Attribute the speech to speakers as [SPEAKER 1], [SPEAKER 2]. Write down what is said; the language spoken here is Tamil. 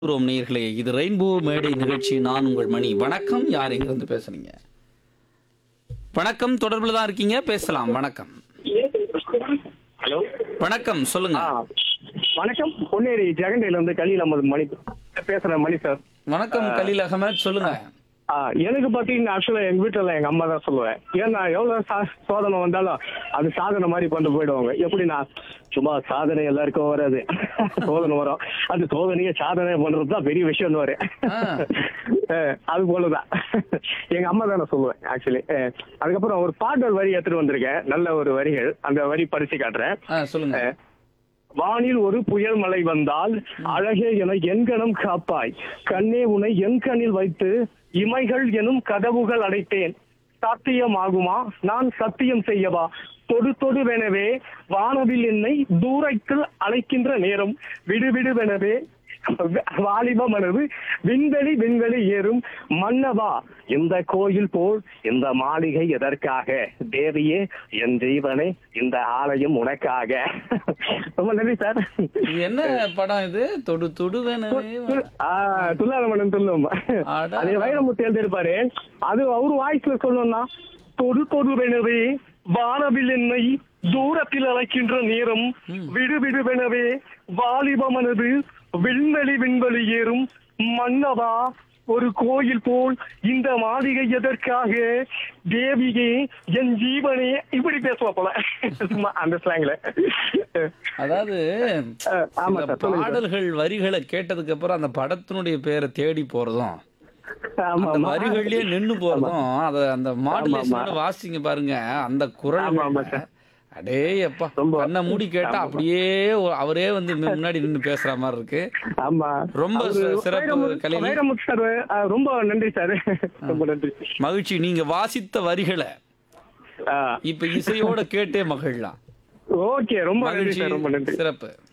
[SPEAKER 1] ரோம் நேயர்களே இது ரெயின்போ மேடை நிகழ்ச்சி நான் உங்கள் மணி வணக்கம் யார் எங்கிருந்து பேசுறீங்க வணக்கம் தொடர்பில் தான் இருக்கீங்க பேசலாம் வணக்கம்
[SPEAKER 2] ஹலோ
[SPEAKER 1] வணக்கம் சொல்லுங்க
[SPEAKER 2] ஆ வணக்கம் பொன்னேரி ஜெகண்டையில இருந்து கலியில் அமது மணி பேசுறேன் மணி சார்
[SPEAKER 1] வணக்கம் கலீல் அகமத் சொல்லுங்க
[SPEAKER 2] ஆ எனக்கு பாத்தீங்கன்னா ஆக்சுவலா எங்க வீட்டுல எங்க அம்மா தான் சொல்லுவேன் ஏன்னா எவ்வளவு சா- சோதனை வந்தாலும் அது சாதனை மாதிரி கொண்டு போயிடுவாங்க எப்படின்னா சும்மா சாதனை எல்லாருக்கும் வராது சோதனை வரும் அந்த சோதனையை சாதனை பண்றது தான் பெரிய விஷயம் வரு
[SPEAKER 1] ஆ.
[SPEAKER 2] அது போலதான் எங்க அம்மா தான் நான் சொல்லுவேன் ஆக்சுவலி அதுக்கப்புறம் ஒரு பாடல் வரி எடுத்துட்டு வந்திருக்கேன் நல்ல ஒரு வரிகள் அந்த வரி படிச்சு காட்டுறேன்
[SPEAKER 1] ஆ சொல்லுங்க
[SPEAKER 2] வானில் ஒரு புயல் மழை வந்தால் அழகே என என்கணம் காப்பாய் கண்ணே உன்னை என் கண்ணில் வைத்து இமைகள் எனும் கதவுகள் அடைத்தேன் சாத்தியமாகுமா நான் சத்தியம் செய்யவா தொடு தொடுவெனவே வானவில் என்னை தூரத்தில் அழைக்கின்ற நேரம் விடுவிடுவெனவே வாலிப மனது விண்வெளி விண்வெளி ஏறும் மன்னவா இந்த கோயில் போல் இந்த மாளிகை எதற்காக தேவியே என் ஜீவனே இந்த ஆலயம் உனக்காக ரொம்ப நன்றி சார்
[SPEAKER 1] இது என்ன படம் இது தொடு தொடுவேனவே
[SPEAKER 2] துல்லாதமனன் சொல்லும்
[SPEAKER 1] அட.
[SPEAKER 2] அதே வைரமுத்து எழுதியிருப்பாரு அது அவரு வாய்ஸ்ல சொல்லணும்னா தொடு தொடுவெனவே வானவில் என்னை தூரத்தில் அழைக்கின்ற நேரம் விடு விடுவெனவே வாலிபமனது விண்வெளி விண்வெளி ஏறும் மன்னவா ஒரு கோயில் போல் இந்த மாளிகை எதற்காக தேவியே என் ஜீவனே இப்படி பேசுவா போல சும்மா அந்த ஸ்லாங்ல
[SPEAKER 1] அதாவது
[SPEAKER 2] அஹ், ஆமா
[SPEAKER 1] இந்த
[SPEAKER 2] சார் சொல்லுங்க சார்.
[SPEAKER 1] பாடல்கள் வரிகளை கேட்டதுக்கு அப்புறம் அந்த படத்தினுடைய பேரை தேடி போறதும்
[SPEAKER 2] ஆமா
[SPEAKER 1] அந்த
[SPEAKER 2] ஆமா
[SPEAKER 1] வரிகள்லயே நின்னு போறதும் அத அந்த மாடுலேஷனோட வாசிங்க பாருங்க அந்த குரல்
[SPEAKER 2] ஆமா, ஆமா சார்.
[SPEAKER 1] அடே அப்பா
[SPEAKER 2] ரொம்ப.
[SPEAKER 1] கண்ணை மூடி கேட்டா அப்படியே ஒ- அவரே வந்து மு- முன்னாடி நின்னு பேசுற மாதிரி இருக்கு
[SPEAKER 2] ஆமா
[SPEAKER 1] ரொம்ப
[SPEAKER 2] அவரு
[SPEAKER 1] சி- சிறப்பு
[SPEAKER 2] வைரமுத்து-
[SPEAKER 1] கலைஞர்.
[SPEAKER 2] வைரமுத்து சார் அஹ், ரொம்ப நன்றி சார் ரொம்ப நன்றி
[SPEAKER 1] மகிழ்ச்சி நீங்க வாசித்த வரிகளை
[SPEAKER 2] அஹ்,
[SPEAKER 1] இப்ப இசையோட கேட்டே மகிழலாம்
[SPEAKER 2] ஓகே ரொம்ப நன்றி
[SPEAKER 1] மகிழ்ச்சி
[SPEAKER 2] சார் ரொம்ப நன்றி
[SPEAKER 1] சிறப்பு